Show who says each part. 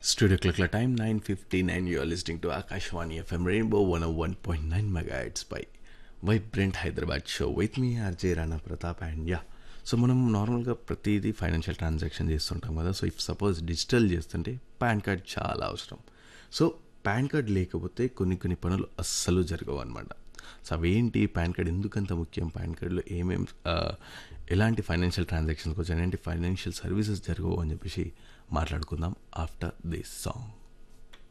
Speaker 1: Studio Clock time 9.59. You are listening to Akashwani FM Rainbow 101.9 megahertz by Vibrant Hyderabad show with me RJ Rana Pratap and yeah so మనం నార్మల్గా ప్రతిదీ financial transaction చేస్తుంటాం కదా so if suppose digital చేస్తుంటే PAN card చాలా అవసరం so pan card లేకపోతే కొన్ని కొన్ని పనులు అస్సలు జరగవు అనమాట సో అవేంటి పాన్ కార్డ్ ఎందుకంత ముఖ్యం పాన్ కార్డులో ఏమేం ఆ, ఎలాంటి ఫైనాన్షియల్ ట్రాన్సాక్షన్స్ కోసం ఎలాంటి ఫైనాన్షియల్ సర్వీసెస్ జరగవు అని చెప్పేసి మాట్లాడుకుందాం ఆఫ్టర్ దిస్ సాంగ్